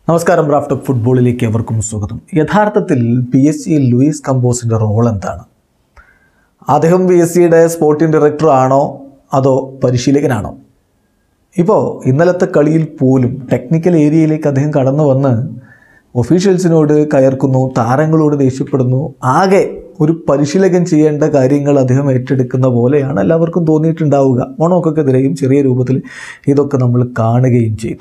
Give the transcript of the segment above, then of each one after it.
നമസ്കാരം raft of ഫുട്ബോളിലേക്ക് എവർക്കും സ്വാഗതം യഥാർത്ഥത്തിൽ പി എസ് സി ലൂയിസ് കമ്പോസിൻ്റെ റോൾ എന്താണ് അദ്ദേഹം പി എസ് സിയുടെ സ്പോർട്ടിംഗ് ഡയറക്ടർ ആണോ അതോ പരിശീലകനാണോ ഇപ്പോൾ ഇന്നലത്തെ കളിയിൽ പോലും ടെക്നിക്കൽ ഏരിയയിലേക്ക് അദ്ദേഹം കടന്നു വന്ന് ഒഫീഷ്യൽസിനോട് കയർക്കുന്നു താരങ്ങളോട് ദേഷ്യപ്പെടുന്നു ആകെ ഒരു പരിശീലകൻ ചെയ്യേണ്ട കാര്യങ്ങൾ അദ്ദേഹം ഏറ്റെടുക്കുന്ന പോലെയാണ് എല്ലാവർക്കും തോന്നിയിട്ടുണ്ടാവുക മൊണോക്കൊക്കെതിരെയും ചെറിയ രൂപത്തിൽ ഇതൊക്കെ നമ്മൾ കാണുകയും ചെയ്തു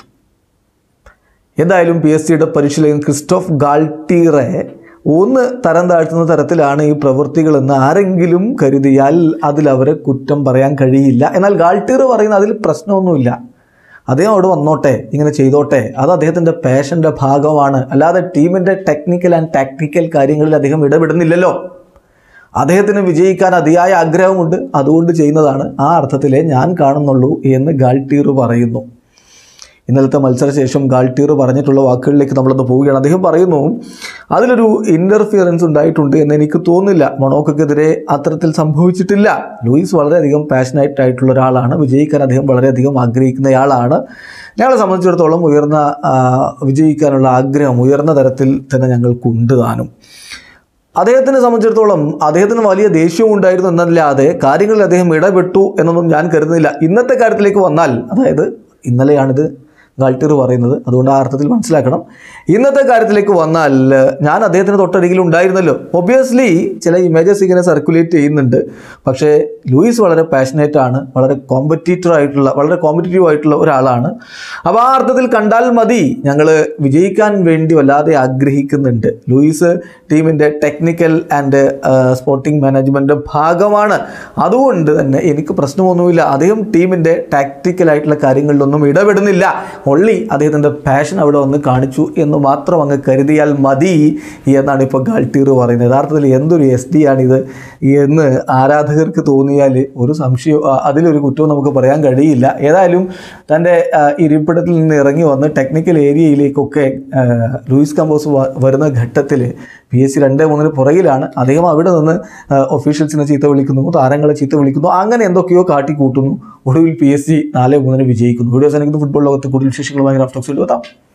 എന്തായാലും പി എസ് സിയുടെ പരിശീലകൻ ക്രിസ്റ്റോഫ് ഗാൾട്ടീറെ ഒന്ന് തരം താഴ്ത്തുന്ന തരത്തിലാണ് ഈ പ്രവൃത്തികളെന്ന് ആരെങ്കിലും കരുതിയാൽ അതിൽ അവരെ കുറ്റം പറയാൻ കഴിയില്ല എന്നാൽ ഗാൾട്ടീർ പറയുന്ന അതിൽ പ്രശ്നമൊന്നുമില്ല അദ്ദേഹം അവിടെ വന്നോട്ടെ ഇങ്ങനെ ചെയ്തോട്ടെ അത് അദ്ദേഹത്തിൻ്റെ പാഷൻ്റെ ഭാഗമാണ് അല്ലാതെ ടീമിൻ്റെ ടെക്നിക്കൽ ആൻഡ് ടാക്ടിക്കൽ കാര്യങ്ങളിൽ അദ്ദേഹം ഇടപെടുന്നില്ലല്ലോ അദ്ദേഹത്തിന് വിജയിക്കാൻ അതിയായ ആഗ്രഹമുണ്ട് അതുകൊണ്ട് ചെയ്യുന്നതാണ് ആ അർത്ഥത്തിലേ ഞാൻ കാണുന്നുള്ളൂ എന്ന് ഗാൾട്ടീർ പറയുന്നു ഇന്നലത്തെ മത്സരശേഷം ഗാൾട്ടീർ പറഞ്ഞിട്ടുള്ള വാക്കുകളിലേക്ക് നമ്മളൊന്ന് പോവുകയാണ് അദ്ദേഹം പറയുന്നു അതിലൊരു ഇൻ്റർഫിയറൻസ് ഉണ്ടായിട്ടുണ്ട് എന്ന് എനിക്ക് തോന്നുന്നില്ല മൊണോക്കെതിരെ അത്തരത്തിൽ സംഭവിച്ചിട്ടില്ല ലൂയിസ് വളരെയധികം പാഷനേറ്റ് ആയിട്ടുള്ള ഒരാളാണ് വിജയിക്കാൻ അദ്ദേഹം വളരെയധികം ആഗ്രഹിക്കുന്നയാളാണ് ഞങ്ങളെ സംബന്ധിച്ചിടത്തോളം ഉയർന്ന ആ, വിജയിക്കാനുള്ള ആഗ്രഹം ഉയർന്ന തരത്തിൽ തന്നെ ഞങ്ങൾക്കുണ്ട് താനും അദ്ദേഹത്തിനെ സംബന്ധിച്ചിടത്തോളം അദ്ദേഹത്തിന് വലിയ ദേഷ്യവും ഉണ്ടായിരുന്നു എന്നല്ലാതെ കാര്യങ്ങളിൽ അദ്ദേഹം ഇടപെട്ടു എന്നൊന്നും ഞാൻ കരുതുന്നില്ല ഇന്നത്തെ കാര്യത്തിലേക്ക് വന്നാൽ അതായത് ഇന്നലെയാണിത് ഗാൾട്ടീർ പറയുന്നത് അതുകൊണ്ട് ആ അർത്ഥത്തിൽ മനസ്സിലാക്കണം ഇന്നത്തെ കാര്യത്തിലേക്ക് വന്നാൽ ഞാൻ അദ്ദേഹത്തിന് തൊട്ടരികിൽ ഉണ്ടായിരുന്നല്ലോ ഒബ്വിയസ്ലി ചില ഇമേജസ് ഇങ്ങനെ സർക്കുലേറ്റ് ചെയ്യുന്നുണ്ട് പക്ഷേ ലൂയിസ് വളരെ പാഷനേറ്റ് ആണ് വളരെ കോമ്പറ്റീറ്റർ ആയിട്ടുള്ള വളരെ കോമ്പറ്റീറ്റീവ് ആയിട്ടുള്ള ഒരാളാണ് അപ്പോൾ ആ അർത്ഥത്തിൽ കണ്ടാൽ മതി ഞങ്ങൾ വിജയിക്കാൻ വേണ്ടി വല്ലാതെ ആഗ്രഹിക്കുന്നുണ്ട് ലൂയിസ് ടീമിൻ്റെ ടെക്നിക്കൽ ആൻഡ് സ്പോർട്ടിംഗ് മാനേജ്മെൻറ്റ് ഭാഗമാണ് അതുകൊണ്ട് തന്നെ എനിക്ക് പ്രശ്നമൊന്നുമില്ല അദ്ദേഹം ടീമിൻ്റെ ടാക്ടിക്കൽ ആയിട്ടുള്ള കാര്യങ്ങളിലൊന്നും ഇടപെടുന്നില്ല ഒള്ളി അദ്ദേഹത്തിൻ്റെ പാഷൻ അവിടെ വന്ന് കാണിച്ചു എന്ന് മാത്രം അങ്ങ് കരുതിയാൽ മതി എന്നാണ് ഇപ്പോൾ ഗാൾട്ടീർ പറയുന്നത് യഥാർത്ഥത്തിൽ എന്തൊരു എസ് ഡി ആണിത് എന്ന് ആരാധകർക്ക് തോന്നിയാൽ ഒരു സംശയം ആ, അതിലൊരു കുറ്റവും നമുക്ക് പറയാൻ കഴിയില്ല ഏതായാലും തൻ്റെ ആ, ഇരിപ്പിടത്തിൽ നിന്ന് ഇറങ്ങി വന്ന് ടെക്നിക്കൽ ഏരിയയിലേക്കൊക്കെ ആ, ലൂയിസ് കമ്പോസ് വ- വരുന്ന ഘട്ടത്തിൽ പി എസ് സി രണ്ട് മൂന്നിന് പുറകിലാണ് അദ്ദേഹം അവിടെ നിന്ന് ഒഫീഷ്യൽസിനെ ചീത്ത വിളിക്കുന്നു താരങ്ങളെ ചീത്ത വിളിക്കുന്നു അങ്ങനെ എന്തൊക്കെയോ കാട്ടിക്കൂട്ടുന്നു ഒടുവിൽ പി എസ് സി നാല് മൂന്നിന് വിജയിക്കുന്നു വീഡിയോസ് എനിക്ക് ഫുട്ബോൾ ലോകത്ത് കൂടുതൽ വിശേഷങ്ങളുമായി റാഫ്റ്റോക്സിൽ എത്താം